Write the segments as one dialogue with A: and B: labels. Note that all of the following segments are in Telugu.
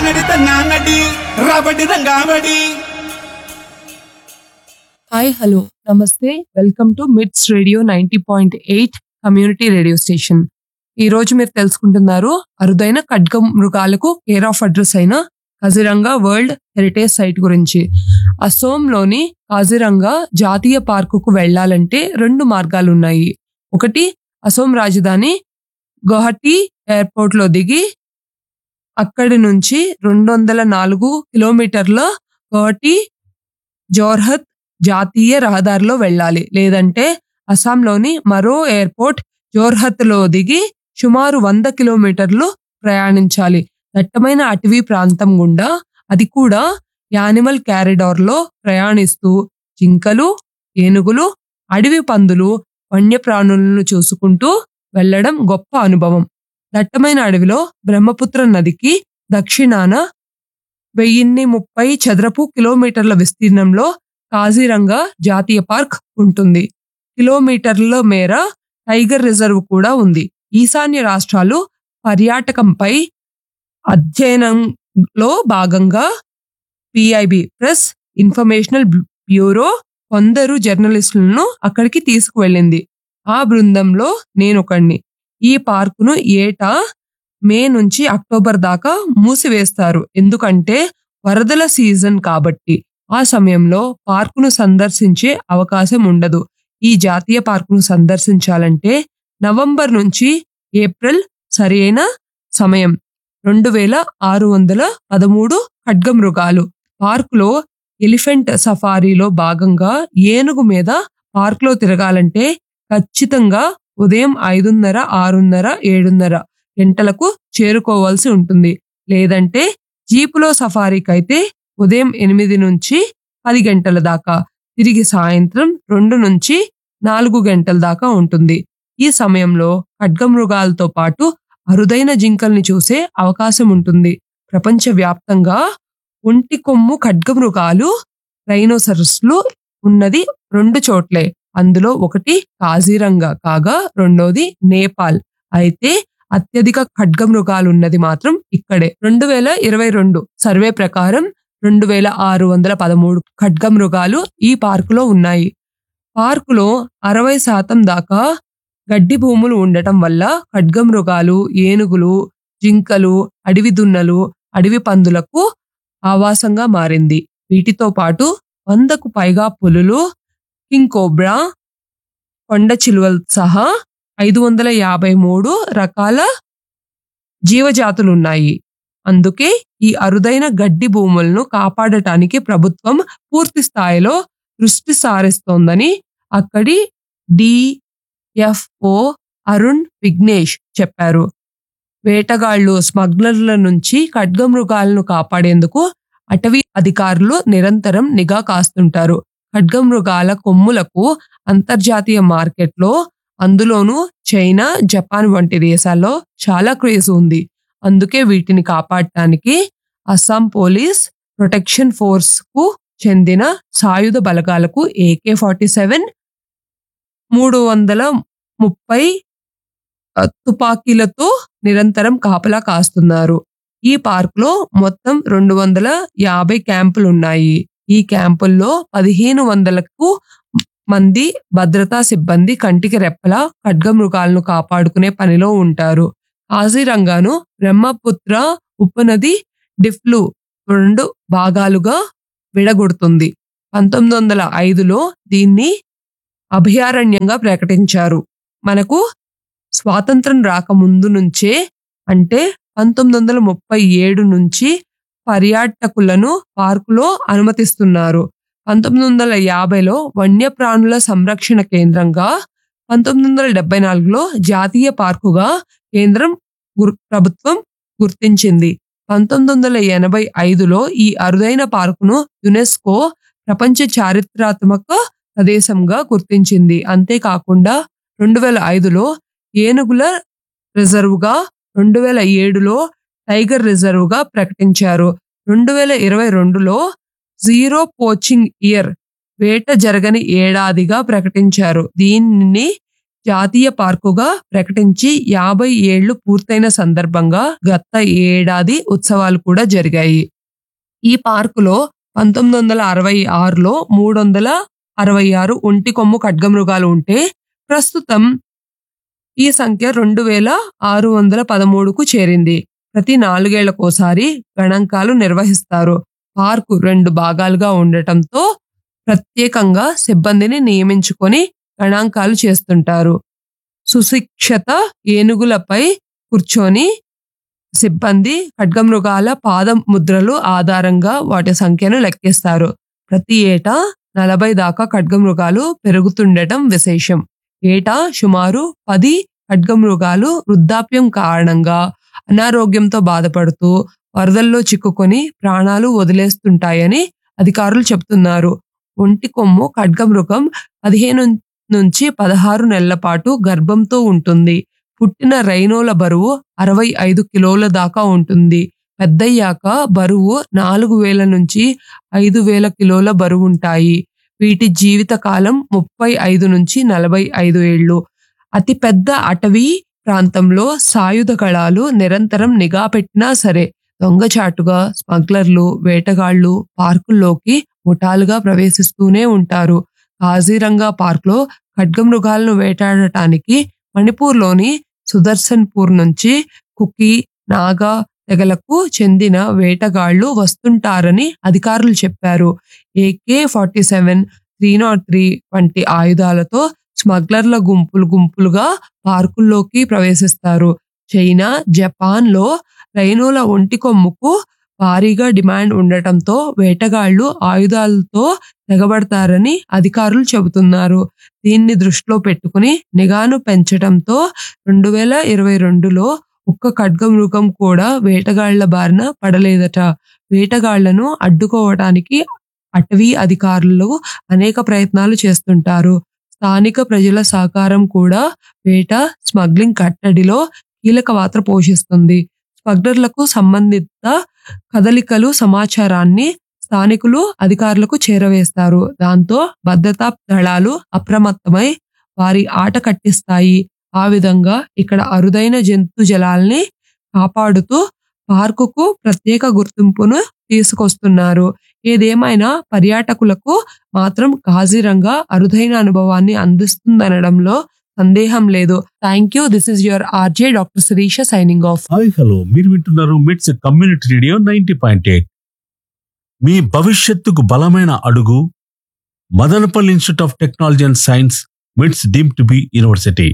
A: తానడి తన్నాంగడి రాబడి రంగాబడి
B: hi hello namaste welcome to MITS radio ninety point eight community radio station ఈ రోజు మీరు తెలుసుకుంటున్నారు అరుదైన ఖడ్గ మృగాలకు కేర్ ఆఫ్ అడ్రస్ అయిన కజిరంగా వరల్డ్ హెరిటేజ్ సైట్ గురించి అసోంలోని కాజిరంగా జాతీయ పార్కుకు వెళ్ళాలంటే రెండు మార్గాలు ఉన్నాయి ఒకటి అసోం రాజధాని గౌహటి ఎయిర్పోర్ట్ లో దిగి అక్కడి నుంచి రెండు వందల నాలుగు కిలోమీటర్ల గౌహటి జోర్హత్ జాతీయ రహదారిలో వెళ్ళాలి లేదంటే అస్సాంలోని మరో ఎయిర్పోర్ట్ జోర్హత్లో దిగి సుమారు వంద కిలోమీటర్లు ప్రయాణించాలి దట్టమైన అటవీ ప్రాంతం గుండా అది కూడా యానిమల్ క్యారిడార్లో ప్రయాణిస్తూ జింకలు ఏనుగులు అడవి పందులు వన్యప్రాణులను చూసుకుంటూ వెళ్ళడం గొప్ప అనుభవం దట్టమైన అడవిలో బ్రహ్మపుత్ర నదికి దక్షిణాన వెయ్యిన్ని ముప్పై చదరపు కిలోమీటర్ల విస్తీర్ణంలో కాజీరంగా జాతీయ పార్క్ ఉంటుంది కిలోమీటర్ల మేర టైగర్ రిజర్వ్ కూడా ఉంది ఈశాన్య రాష్ట్రాలు పర్యాటకంపై అధ్యయనంలో భాగంగా పిఐబి ప్రెస్ ఇన్ఫర్మేషనల్ బ్యూరో కొందరు జర్నలిస్టులను అక్కడికి తీసుకువెళ్ళింది ఆ బృందంలో నేనొకడిని ఈ పార్కును ఏటా మే నుంచి అక్టోబర్ దాకా మూసివేస్తారు ఎందుకంటే వరదల సీజన్ కాబట్టి ఆ సమయంలో పార్కును సందర్శించే అవకాశం ఉండదు ఈ జాతీయ పార్కును సందర్శించాలంటే నవంబర్ నుంచి ఏప్రిల్ సరైన సమయం రెండు వేల ఆరు వందల పదమూడు ఖడ్గమృగాలు పార్కులో ఎలిఫెంట్ సఫారీలో భాగంగా ఏనుగు మీద పార్కులో తిరగాలంటే ఖచ్చితంగా ఉదయం ఐదున్నర ఆరున్నర ఏడున్నర గంటలకు చేరుకోవాల్సి ఉంటుంది లేదంటే జీపులో సఫారీకైతే ఉదయం ఎనిమిది నుంచి పది గంటల దాకా తిరిగి సాయంత్రం రెండు నుంచి నాలుగు గంటల దాకా ఉంటుంది ఈ సమయంలో ఖడ్గమృగాలతో పాటు అరుదైన జింకల్ని చూసే అవకాశం ఉంటుంది ప్రపంచవ్యాప్తంగా ఒంటి కొమ్ము ఖడ్గమృగాలు రైనోసరస్లు ఉన్నది రెండు చోట్లే అందులో ఒకటి కాజీరంగా కాగా రెండోది నేపాల్ అయితే అత్యధిక ఖడ్గమృగాలు ఉన్నది మాత్రం ఇక్కడే రెండు వేల ఇరవై రెండు సర్వే ప్రకారం రెండు వేల ఆరు వందల పదమూడు ఖడ్గమృగాలు ఈ పార్కులో ఉన్నాయి పార్కులో అరవై శాతం దాకా గడ్డి భూములు ఉండటం వల్ల ఖడ్గమృగాలు ఏనుగులు జింకలు అడవి దున్నలు అడవి పందులకు ఆవాసంగా మారింది వీటితో పాటు వందకు పైగా పులులు కింగ్ కోబ్రా కొండ చిలువలు సహా ఐదు వందల యాభై మూడు రకాల జీవజాతులున్నాయి అందుకే ఈ అరుదైన గడ్డి భూములను కాపాడటానికి ప్రభుత్వం పూర్తి స్థాయిలో దృష్టి సారిస్తోందని అక్కడి డిఎఫ్ఓ అరుణ్ విఘ్నేష్ చెప్పారు వేటగాళ్లు స్మగ్లర్ల నుంచి ఖడ్గమృగాలను కాపాడేందుకు అటవీ అధికారులు నిరంతరం నిఘా కాస్తుంటారు ఖడ్గమృగాల కొమ్ములకు అంతర్జాతీయ మార్కెట్లో అందులోనూ చైనా జపాన్ వంటి దేశాల్లో చాలా క్రేజ్ ఉంది అందుకే వీటిని కాపాడటానికి అస్సాం పోలీస్ ప్రొటెక్షన్ ఫోర్స్ కు చెందిన సాయుధ బలగాలకు ఏకే ఫార్టీ సెవెన్ మూడు వందల ముప్పై ఆ, తుపాకీలతో నిరంతరం కాపలా కాస్తున్నారు ఈ పార్కులో మొత్తం రెండు వందల యాభై క్యాంపులు ఉన్నాయి ఈ క్యాంపుల్లో పదిహేను వందలకు మంది భద్రతా సిబ్బంది కంటికి రెప్పలా ఖడ్గమృగాలను కాపాడుకునే పనిలో ఉంటారు కాజీరంగాను బ్రహ్మపుత్ర ఉపనది డిఫ్లు రెండు భాగాలుగా విడగొడుతుంది పంతొమ్మిది వందల ఐదులో దీన్ని అభయారణ్యంగా ప్రకటించారు మనకు స్వాతంత్రం రాకముందు నుంచే అంటే పంతొమ్మిది వందల ముప్పై ఏడు నుంచి పర్యాటకులను పార్కులో అనుమతిస్తున్నారు పంతొమ్మిది వందల యాభైలో వన్యప్రాణుల సంరక్షణ కేంద్రంగా పంతొమ్మిది వందల డెబ్బై నాలుగులో జాతీయ పార్కుగా కేంద్రం గుర్- ప్రభుత్వం గుర్తించింది పంతొమ్మిది వందల ఎనభై ఐదులో ఈ అరుదైన పార్కును యునెస్కో ప్రపంచ చారిత్రాత్మక ప్రదేశంగా గుర్తించింది అంతేకాకుండా రెండు వేల ఐదులో ఏనుగుల రిజర్వ్గా రెండు వేల ఏడులో టైగర్ రిజర్వ్గా ప్రకటించారు రెండు వేల ఇరవై రెండులో జీరో పోచింగ్ ఇయర్ వేట జరగని ఏడాదిగా ప్రకటించారు దీనిని జాతీయ పార్కుగా ప్రకటించి యాభై ఏళ్లు పూర్తయిన సందర్భంగా గత ఏడాది ఉత్సవాలు కూడా జరిగాయి ఈ పార్కులో పంతొమ్మిది వందల అరవై ఆరులో మూడు వందల అరవై ఆరు ఒంటి కొమ్ము ఖడ్గమృగాలు ఉంటే ప్రస్తుతం ఈ సంఖ్య రెండు వేల ఆరు వందల పదమూడుకు చేరింది ప్రతి నాలుగేళ్లకోసారి గణాంకాలు నిర్వహిస్తారు పార్కు రెండు భాగాలుగా ఉండటంతో ప్రత్యేకంగా సిబ్బందిని నియమించుకొని గణాంకాలు చేస్తుంటారు సుశిక్షత ఏనుగులపై కూర్చొని సిబ్బంది ఖడ్గమృగాల పాద ముద్రలు ఆధారంగా వాటి సంఖ్యను లెక్కిస్తారు ప్రతి ఏటా నలభై దాకా ఖడ్గమృగాలు పెరుగుతుండటం విశేషం ఏటా సుమారు పది ఖడ్గమృగాలు వృద్ధాప్యం కారణంగా అనారోగ్యంతో బాధపడుతూ వరదల్లో చిక్కుకొని ప్రాణాలు వదిలేస్తుంటాయని అధికారులు చెబుతున్నారు ఒంటి కొమ్ము ఖడ్గమృగం పదిహేను నుంచి పదహారు నెలల పాటు గర్భంతో ఉంటుంది పుట్టిన రైనోల బరువు అరవై ఐదు కిలోల దాకా ఉంటుంది పెద్దయ్యాక బరువు నాలుగు వేల నుంచి ఐదు వేల కిలోల బరువు ఉంటాయి వీటి జీవిత కాలం ముప్పై ఐదు నుంచి నలభై ఐదు ఏళ్ళు అతి పెద్ద అటవీ ప్రాంతంలో సాయుధ కళాలు నిరంతరం నిఘా పెట్టినా సరే దొంగచాటుగా స్మగ్లర్లు వేటగాళ్లు పార్కుల్లోకి ముఠాలుగా ప్రవేశిస్తూనే ఉంటారు కాజీరంగా పార్క్లో ఖడ్గమృగాలను వేటాడటానికి మణిపూర్లోని సుదర్శన్పూర్ నుంచి కుకి నాగా తెగలకు చెందిన వేటగాళ్లు వస్తుంటారని అధికారులు చెప్పారు AK forty seven three not three వంటి ఆయుధాలతో స్మగ్లర్ల గుంపులు గుంపులుగా పార్కుల్లోకి ప్రవేశిస్తారు చైనా జపాన్ లో రైనుల ఒంటి కొమ్ముకు భారీగా డిమాండ్ ఉండటంతో వేటగాళ్లు ఆయుధాలతో తెగబడతారని అధికారులు చెబుతున్నారు దీన్ని దృష్టిలో పెట్టుకుని నిఘాను పెంచడంతో రెండు వేల ఇరవై రెండులో ఒక్క ఖడ్గమృగం కూడా వేటగాళ్ల బారిన పడలేదట వేటగాళ్లను అడ్డుకోవడానికి అటవీ అధికారులు అనేక ప్రయత్నాలు చేస్తుంటారు స్థానిక ప్రజల సహకారం కూడా వేట స్మగ్లింగ్ కట్టడిలో కీలక పాత్ర పోషిస్తుంది స్మగ్లర్లకు సంబంధిత కదలికలు సమాచారాన్ని స్థానికులు అధికారులకు చేరవేస్తారు దాంతో భద్రతా దళాలు అప్రమత్తమై వారి ఆట కట్టిస్తాయి ఆ విధంగా ఇక్కడ అరుదైన జంతు జలాల్ని కాపాడుతూ పార్కుకు ప్రత్యేక గుర్తింపును తీసుకొస్తున్నారు ఏదేమైనా పర్యాటకులకు మాత్రం కాజీరంగా అరుదైన అనుభవాన్ని అందిస్తుందనడంలో సందేహం లేదు thank you this is your RJ doctor Sirisha signing off
C: hi hello మీరు వింటున్నారు MITS community radio ninety point eight మీ భవిష్యత్తుకు బలమైన అడుగు Madanapalle institute of technology and science MITS deemed to be university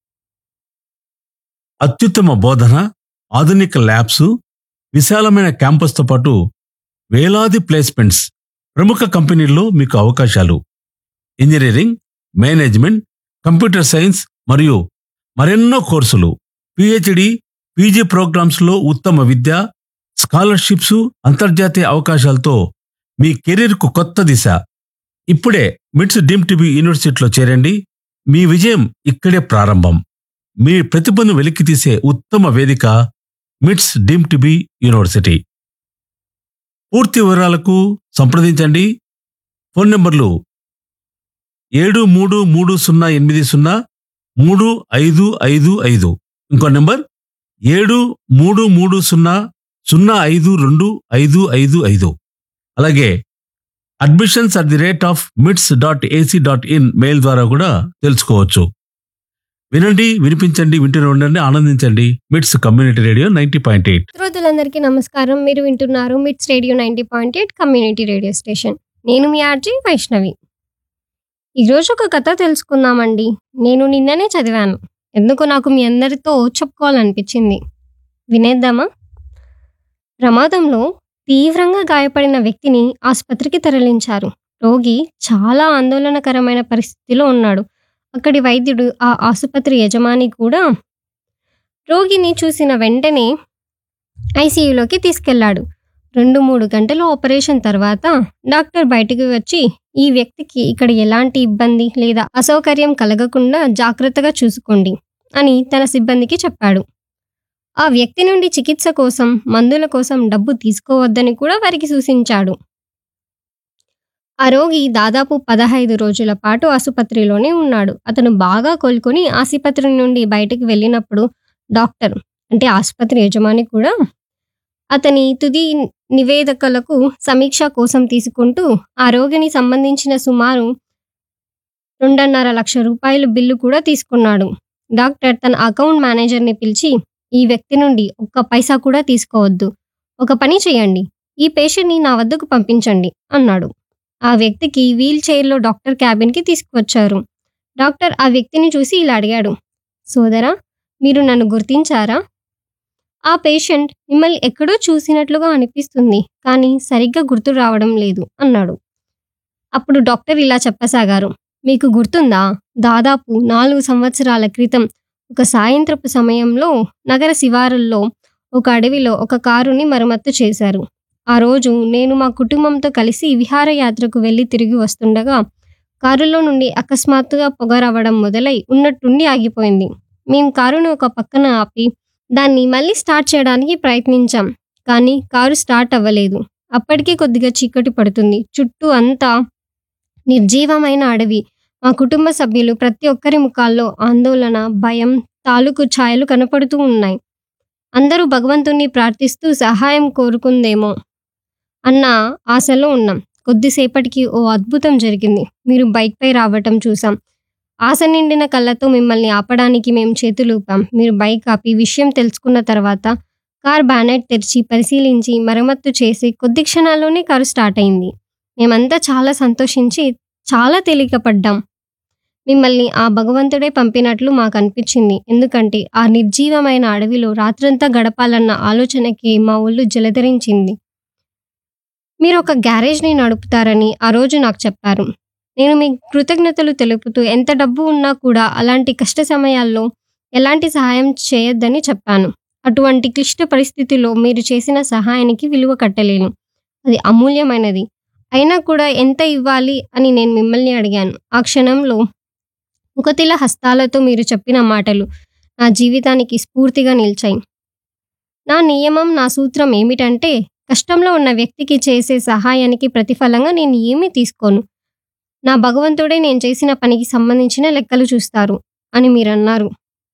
C: అత్యుత్తమ బోధన ఆధునిక ల్యాబ్స్ విశాలమైన క్యాంపస్తో పాటు వేలాది ప్లేస్మెంట్స్ ప్రముఖ కంపెనీల్లో మీకు అవకాశాలు ఇంజనీరింగ్ మేనేజ్మెంట్ కంప్యూటర్ సైన్స్ మరియు మరెన్నో కోర్సులు పిహెచ్డి పీజీ ప్రోగ్రామ్స్లో ఉత్తమ విద్య స్కాలర్షిప్స్ అంతర్జాతీయ అవకాశాలతో మీ కెరీర్కు కొత్త దిశ ఇప్పుడే మిట్స్ డీమ్ టీబీ యూనివర్సిటీలో చేరండి మీ విజయం ఇక్కడే ప్రారంభం మీ ప్రతిభను వెలికితీసే ఉత్తమ వేదిక మిట్స్ డీమ్ టీబీ యూనివర్సిటీ పూర్తి వివరాలకు సంప్రదించండి ఫోన్ నంబర్లు ఏడు మూడు మూడు సున్నా ఎనిమిది సున్నా మూడు ఐదు ఐదు ఐదు ఇంకో నెంబర్ ఏడు మూడు మూడు సున్నా సున్నా ఐదు రెండు ఐదు ఐదు ఐదు అలాగే admissions at the rate of MITS dot AC dot in mail ద్వారా కూడా తెలుసుకోవచ్చు వినండి వినిపించండి వింటూనే ఉండండి ఆనందించండి MITS community radio ninety point eight
D: శ్రోతలందరికీ నమస్కారం మీరు వింటున్నారు MITS radio ninety point eight community radio station నేను మీ ఆర్జీ వైష్ణవి ఈరోజు ఒక కథ తెలుసుకుందామండి నేను నిన్ననే చదివాను ఎందుకు నాకు మీ అందరితో చెప్పుకోవాలనిపించింది వినేద్దామా ప్రమాదంలో తీవ్రంగా గాయపడిన వ్యక్తిని ఆసుపత్రికి తరలించారు రోగి చాలా ఆందోళనకరమైన పరిస్థితిలో ఉన్నాడు అక్కడి వైద్యుడు ఆ ఆసుపత్రి యజమాని కూడా రోగిని చూసిన వెంటనే ఐసీయూలోకి తీసుకెళ్లాడు రెండు మూడు గంటల ఆపరేషన్ తర్వాత డాక్టర్ బయటికి వచ్చి ఈ వ్యక్తికి ఇక్కడ ఎలాంటి ఇబ్బంది లేదా అసౌకర్యం కలగకుండా జాగ్రత్తగా చూసుకోండి అని తన సిబ్బందికి చెప్పాడు ఆ వ్యక్తి నుండి చికిత్స కోసం మందుల కోసం డబ్బు తీసుకోవద్దని కూడా వారికి సూచించాడు ఆ రోగి దాదాపు పదహైదు రోజుల పాటు ఆసుపత్రిలోనే ఉన్నాడు అతను బాగా కోలుకొని ఆసుపత్రి నుండి బయటికి వెళ్ళినప్పుడు డాక్టర్ అంటే ఆసుపత్రి యజమాని కూడా అతని తుది నివేదికలకు సమీక్ష కోసం తీసుకుంటూ ఆ రోగిని సంబంధించిన సుమారు రెండున్నర లక్ష రూపాయలు బిల్లు కూడా తీసుకున్నాడు డాక్టర్ తన అకౌంట్ మేనేజర్ని పిలిచి ఈ వ్యక్తి నుండి ఒక్క పైసా కూడా తీసుకోవద్దు ఒక పని చేయండి ఈ పేషెంట్ని నా వద్దకు పంపించండి అన్నాడు ఆ వ్యక్తికి వీల్ చైర్లో డాక్టర్ క్యాబిన్కి తీసుకువచ్చారు డాక్టర్ ఆ వ్యక్తిని చూసి ఇలా అడిగాడు సోదరా మీరు నన్ను గుర్తించారా ఆ పేషెంట్ మిమ్మల్ని ఎక్కడో చూసినట్లుగా అనిపిస్తుంది కానీ సరిగ్గా గుర్తు రావడం లేదు అన్నాడు అప్పుడు డాక్టర్ ఇలా చెప్పసాగారు మీకు గుర్తుందా దాదాపు నాలుగు సంవత్సరాల క్రితం ఒక సాయంత్రపు సమయంలో నగర శివారుల్లో ఒక అడవిలో ఒక కారుని మరమ్మత్తు చేశారు ఆ రోజు నేను మా కుటుంబంతో కలిసి విహారయాత్రకు వెళ్ళి తిరిగి వస్తుండగా కారులో నుండి అకస్మాత్తుగా పొగ రావడం మొదలై ఉన్నట్టుండి ఆగిపోయింది మేము కారును ఒక పక్కన ఆపి దాన్ని మళ్ళీ స్టార్ట్ చేయడానికి ప్రయత్నించాం కానీ కారు స్టార్ట్ అవ్వలేదు అప్పటికే కొద్దిగా చీకటి పడుతుంది చుట్టూ అంతా నిర్జీవమైన అడవి మా కుటుంబ సభ్యులు ప్రతి ఒక్కరి ముఖాల్లో ఆందోళన భయం తాలూకు ఛాయలు కనపడుతూ ఉన్నాయి అందరూ భగవంతుణ్ణి ప్రార్థిస్తూ సహాయం కోరుకుందేమో అన్న ఆశలో ఉన్నాం కొద్దిసేపటికి ఓ అద్భుతం జరిగింది మీరు బైక్పై రావటం చూసాం ఆశ నిండిన కళ్ళతో మిమ్మల్ని ఆపడానికి మేము చేతులూపాం మీరు బైక్ ఆపి విషయం తెలుసుకున్న తర్వాత కార్ బ్యానెట్ తెరిచి పరిశీలించి మరమ్మత్తు చేసి కొద్ది క్షణాల్లోనే కారు స్టార్ట్ అయింది మేమంతా చాలా సంతోషించి చాలా తేలికపడ్డాం మిమ్మల్ని ఆ భగవంతుడే పంపినట్లు మాకు అనిపించింది ఎందుకంటే ఆ నిర్జీవమైన అడవిలో రాత్రంతా గడపాలన్న ఆలోచనకి మా ఒళ్ళు జలధరించింది మీరు ఒక గ్యారేజ్ని నడుపుతారని ఆ రోజు నాకు చెప్పారు నేను మీ కృతజ్ఞతలు తెలుపుతూ ఎంత డబ్బు ఉన్నా కూడా అలాంటి కష్ట సమయాల్లో ఎలాంటి సహాయం చేయొద్దని చెప్పాను అటువంటి క్లిష్ట పరిస్థితిలో మీరు చేసిన సహాయానికి విలువ కట్టలేను అది అమూల్యమైనది అయినా కూడా ఎంత ఇవ్వాలి అని నేను మిమ్మల్ని అడిగాను ఆ క్షణంలో ముఖతిల హస్తాలతో మీరు చెప్పిన మాటలు నా జీవితానికి స్ఫూర్తిగా నిలిచాయి నా నియమం నా సూత్రం ఏమిటంటే కష్టంలో ఉన్న వ్యక్తికి చేసే సహాయానికి ప్రతిఫలంగా నేను ఏమీ తీసుకోను నా భగవంతుడే నేను చేసిన పనికి సంబంధించిన లెక్కలు చూస్తారు అని మీరు అన్నారు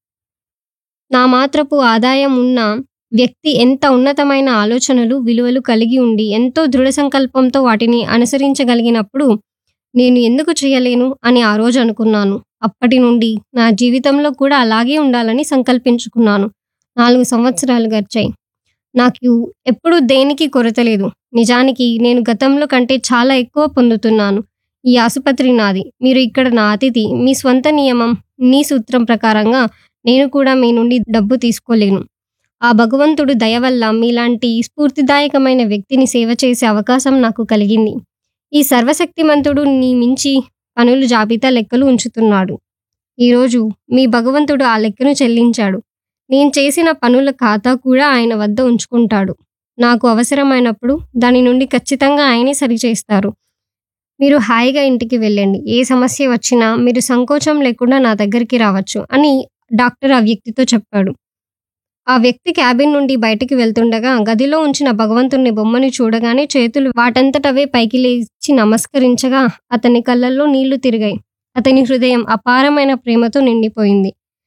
D: నా మాత్రపు ఆదాయం ఉన్న వ్యక్తి ఎంత ఉన్నతమైన ఆలోచనలు విలువలు కలిగి ఉండి ఎంతో దృఢ సంకల్పంతో వాటిని అనుసరించగలిగినప్పుడు నేను ఎందుకు చేయలేను అని ఆ రోజు అనుకున్నాను అప్పటి నుండి నా జీవితంలో కూడా అలాగే ఉండాలని సంకల్పించుకున్నాను నాలుగు సంవత్సరాలు గడిచాయి నాకు ఎప్పుడు దేనికి కొరత లేదు నిజానికి నేను గతంలో కంటే చాలా ఎక్కువ పొందుతున్నాను ఈ ఆసుపత్రి నాది మీరు ఇక్కడ నా అతిథి మీ స్వంత నియమం నీ సూత్రం ప్రకారంగా నేను కూడా మీ నుండి డబ్బు తీసుకోలేను ఆ భగవంతుడు దయ వల్ల మీలాంటి స్ఫూర్తిదాయకమైన వ్యక్తిని సేవ చేసే అవకాశం నాకు కలిగింది ఈ సర్వశక్తిమంతుడు నీ మించి పనులు జాబితా లెక్కలు ఉంచుతున్నాడు ఈరోజు మీ భగవంతుడు ఆ లెక్కను చెల్లించాడు నేను చేసిన పనుల ఖాతా కూడా ఆయన వద్ద ఉంచుకుంటాడు నాకు అవసరమైనప్పుడు దాని నుండి ఖచ్చితంగా ఆయనే సరిచేస్తారు మీరు హాయిగా ఇంటికి వెళ్ళండి ఏ సమస్య వచ్చినా మీరు సంకోచం లేకుండా నా దగ్గరికి రావచ్చు అని డాక్టర్ ఆ వ్యక్తితో చెప్పాడు ఆ వ్యక్తి క్యాబిన్ నుండి బయటికి వెళ్తుండగా గదిలో ఉంచిన భగవంతుని బొమ్మని చూడగానే చేతులు వాటంతటవే పైకి లేచి నమస్కరించగా అతని కళ్ళల్లో నీళ్లు తిరిగాయి అతని హృదయం అపారమైన ప్రేమతో నిండిపోయింది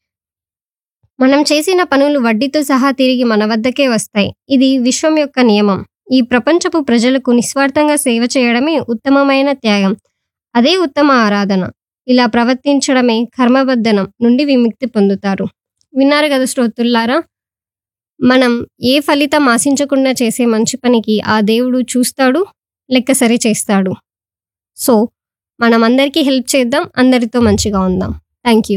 D: మనం చేసిన పనులు వడ్డీతో సహా తిరిగి మన వద్దకే వస్తాయి ఇది విశ్వం యొక్క నియమం ఈ ప్రపంచపు ప్రజలకు నిస్వార్థంగా సేవ చేయడమే ఉత్తమమైన త్యాగం అదే ఉత్తమ ఆరాధన ఇలా ప్రవర్తించడమే కర్మబద్ధనం నుండి విముక్తి పొందుతారు విన్నారు కదా శ్రోతుల్లారా మనం ఏ ఫలితం ఆశించకుండా చేసే మంచి పనికి ఆ దేవుడు చూస్తాడు లెక్క సరి చేస్తాడు సో మనం అందరికీ హెల్ప్ చేద్దాం అందరితో మంచిగా ఉందాం థ్యాంక్ యూ